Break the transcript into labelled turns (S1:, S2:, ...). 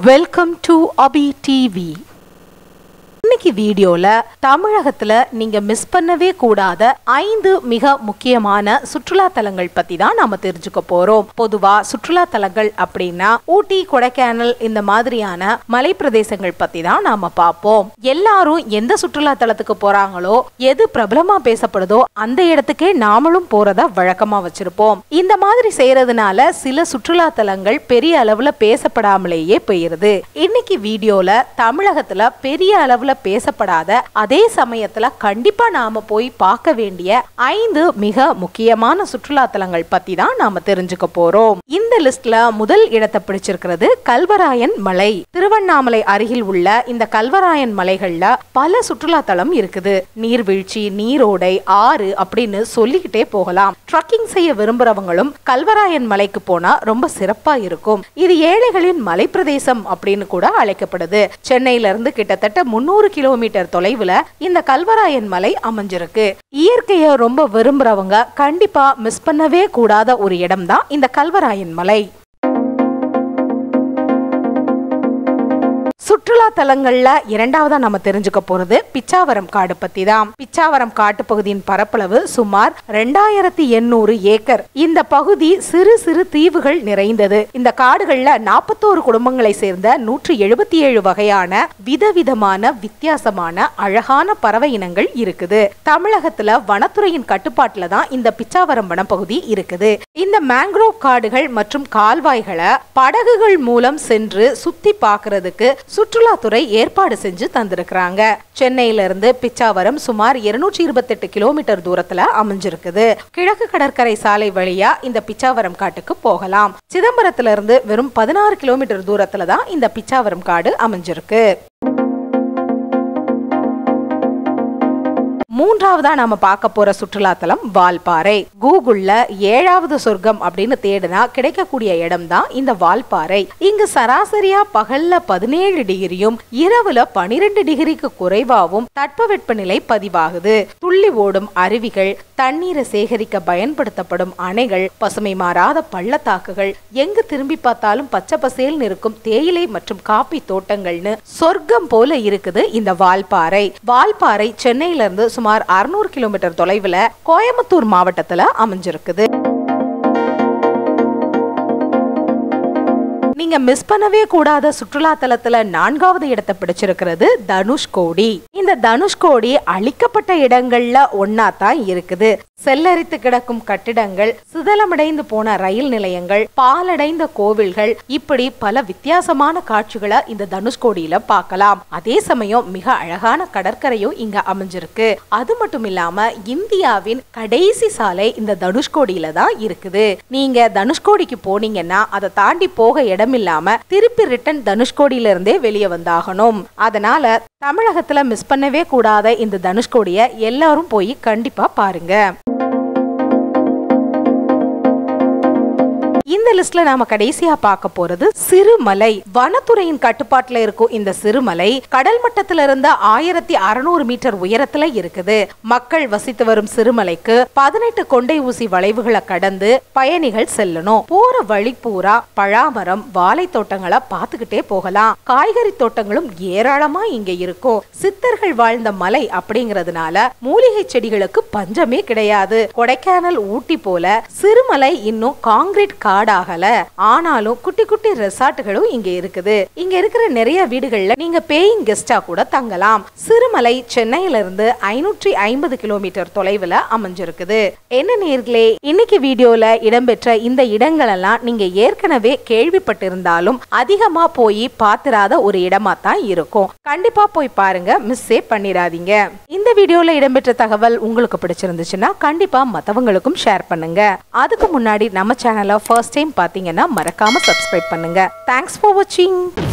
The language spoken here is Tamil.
S1: வெல்கம் டு அபி டிவி இன்னைக்கு வீடியோல தமிழகத்துல நீங்க மிஸ் பண்ணவே கூடாத ஐந்து மிக முக்கியமான சுற்றுலா தலங்கள் பத்தி தான் நாம தெரிஞ்சுக்க போறோம் பொதுவா சுற்றுலா தலங்கள் அப்படின்னா ஊட்டி கொடைக்கானல் இந்த மாதிரியான மலை பிரதேசங்கள் பத்தி தான் நாம பார்ப்போம் எல்லாரும் எந்த சுற்றுலா தலத்துக்கு போறாங்களோ எது பிரபலமா பேசப்படுதோ அந்த இடத்துக்கே நாமளும் போறத வழக்கமா வச்சிருப்போம் இந்த மாதிரி செய்யறதுனால சில சுற்றுலா தலங்கள் பெரிய அளவுல பேசப்படாமலேயே போயிருது இன்னைக்கு வீடியோல தமிழகத்துல பெரிய அளவுல பேசப்படாத அதே சமயத்துல கண்டிப்பா நாம போய் பார்க்க வேண்டிய ஐந்து மிக முக்கியமான சுற்றுலா தலங்கள் பத்தி தான் நாம தெரிஞ்சுக்க போறோம் இந்த லிஸ்ட்ல முதல் இடத்தை பிடிச்சிருக்கிறது கல்வராயன் மலை திருவண்ணாமலை அருகில் உள்ள இந்த கல்வராயன் மலைகள்ல பல சுற்றுலா தலம் இருக்குது நீர்வீழ்ச்சி நீரோடை ஆறு அப்படின்னு சொல்லிக்கிட்டே போகலாம் ட்ரக்கிங் செய்ய விரும்புறவங்களும் கல்வராயன் மலைக்கு போனா ரொம்ப சிறப்பா இருக்கும் இது ஏழைகளின் மலை பிரதேசம் அப்படின்னு கூட அழைக்கப்படுது சென்னையில இருந்து கிட்டத்தட்ட முன்னூறு கிலோமீட்டர் தொலைவுல இந்த கல்வராயன் மலை அமைஞ்சிருக்கு இயற்கையை ரொம்ப விரும்புறவங்க கண்டிப்பா மிஸ் பண்ணவே கூடாத ஒரு இடம் தான் இந்த கல்வராயன் மலை சுற்றுலா தலங்கள்ல இரண்டாவதா நம்ம தெரிஞ்சுக்க போறது பிச்சாவரம் காடு பத்தி தான் பிச்சாவரம் காட்டு பகுதியின் பரப்பளவு சுமார் ரெண்டாயிரத்தி எண்ணூறு ஏக்கர் இந்த பகுதி சிறு சிறு தீவுகள் நிறைந்தது இந்த காடுகள்ல நாற்பத்தோரு குடும்பங்களை சேர்ந்த நூற்றி எழுபத்தி ஏழு வகையான விதவிதமான வித்தியாசமான அழகான பறவை இனங்கள் இருக்குது தமிழகத்துல வனத்துறையின் கட்டுப்பாட்டுல தான் இந்த பிச்சாவரம் வனப்பகுதி இருக்குது இந்த மேங்க்ரோவ் காடுகள் மற்றும் கால்வாய்களை படகுகள் மூலம் சென்று சுத்தி பார்க்கிறதுக்கு சுற்றுலாத்துறை ஏற்பாடு செஞ்சு தந்திருக்கிறாங்க சென்னையில இருந்து பிச்சாவரம் சுமார் இருநூற்றி இருபத்தெட்டு கிலோமீட்டர் தூரத்துல அமைஞ்சிருக்குது கிழக்கு கடற்கரை சாலை வழியா இந்த பிச்சாவரம் காட்டுக்கு போகலாம் சிதம்பரத்துல இருந்து வெறும் பதினாறு கிலோமீட்டர் தூரத்துல தான் இந்த பிச்சாவரம் காடு அமைஞ்சிருக்கு மூன்றாவதா நாம பார்க்க போற சுற்றுலாத்தலம் வால்பாறை கூகுள்ல ஏழாவது சொர்க்கம் அப்படின்னு தேடினா கிடைக்கக்கூடிய இடம் தான் இந்த வால்பாறை இங்கு சராசரியா பகல்ல பதினேழு டிகிரியும் இரவுல பனிரெண்டு டிகிரிக்கு குறைவாகவும் தட்பவெப்பநிலை பதிவாகுது துள்ளி ஓடும் அருவிகள் தண்ணீரை சேகரிக்க பயன்படுத்தப்படும் அணைகள் பசுமை மாறாத பள்ளத்தாக்குகள் எங்கு திரும்பி பார்த்தாலும் பச்சை பசேல்னு இருக்கும் தேயிலை மற்றும் காப்பி தோட்டங்கள்னு சொர்க்கம் போல இருக்குது இந்த வால்பாறை வால்பாறை சென்னையில இருந்து சுமார் அறுநூறு கிலோமீட்டர் தொலைவுல கோயம்புத்தூர் மாவட்டத்துல அமைஞ்சிருக்குது நீங்க மிஸ் பண்ணவே கூடாத சுற்றுலா தலத்துல நான்காவது இடத்தை பிடிச்சிருக்கிறது தனுஷ்கோடி இந்த தனுஷ்கோடி அழிக்கப்பட்ட இடங்கள்ல ஒன்னா தான் இருக்குது செல்லரித்து கிடக்கும் கட்டிடங்கள் சிதலமடைந்து போன ரயில் நிலையங்கள் பாலடைந்த கோவில்கள் இப்படி பல வித்தியாசமான காட்சிகளை இந்த தனுஷ்கோடியில பார்க்கலாம் அதே சமயம் மிக அழகான கடற்கரையும் இங்க அமைஞ்சிருக்கு அது மட்டும் இல்லாம இந்தியாவின் கடைசி சாலை இந்த தனுஷ்கோடியில தான் இருக்குது நீங்க தனுஷ்கோடிக்கு போனீங்கன்னா அதை தாண்டி போக இடம் இல்லாம திருப்பி ரிட்டன் தனுஷ்கோடியில இருந்தே வெளியே வந்தாகணும் அதனால தமிழகத்துல மிஸ் பண்ணவே கூடாத இந்த தனுஷ்கோடிய எல்லாரும் போய் கண்டிப்பா பாருங்க இந்த லிஸ்ட்ல நாம கடைசியா பார்க்க போறது சிறுமலை வனத்துறையின் கட்டுப்பாட்டுல இருக்கும் இந்த சிறுமலை கடல் மட்டத்துல இருந்து ஆயிரத்தி அறுநூறு மீட்டர் உயரத்துல இருக்குது மக்கள் வசித்து வரும் சிறுமலைக்கு பதினெட்டு கொண்டை ஊசி வளைவுகளை கடந்து பயணிகள் செல்லணும் போற வழி பூரா பழாமரம் வாழை தோட்டங்களை பார்த்துக்கிட்டே போகலாம் காய்கறி தோட்டங்களும் ஏராளமா இங்க இருக்கும் சித்தர்கள் வாழ்ந்த மலை அப்படிங்கறதுனால மூலிகை செடிகளுக்கு பஞ்சமே கிடையாது கொடைக்கானல் ஊட்டி போல சிறுமலை இன்னும் காங்கிரீட் காடாகல ஆனாலும் குட்டி குட்டி ரெசார்ட்டுகளும் இங்க இருக்குது இங்க இருக்கிற நிறைய வீடுகள்ல நீங்க பேயிங் கெஸ்டா கூட தங்கலாம் சிறுமலை சென்னையில இருந்து ஐநூற்றி ஐம்பது கிலோமீட்டர் தொலைவுல அமைஞ்சிருக்குது என்ன நேர்களே இன்னைக்கு வீடியோல இடம்பெற்ற இந்த இடங்கள் எல்லாம் நீங்க ஏற்கனவே கேள்விப்பட்டிருந்தாலும் அதிகமா போய் பாத்திராத ஒரு இடமா தான் இருக்கும் கண்டிப்பா போய் பாருங்க மிஸ்ஸே பண்ணிடாதீங்க இந்த வீடியோல இடம்பெற்ற தகவல் உங்களுக்கு பிடிச்சிருந்துச்சுன்னா கண்டிப்பா மத்தவங்களுக்கும் ஷேர் பண்ணுங்க அதுக்கு முன்னாடி நம்ம சேனலை ஃபர்ஸ்ட் டைம் பாத்தீங்கன்னா மறக்காம சப்ஸ்கிரைப் பண்ணுங்க தேங்க்ஸ் ஃபார் வாட்சிங்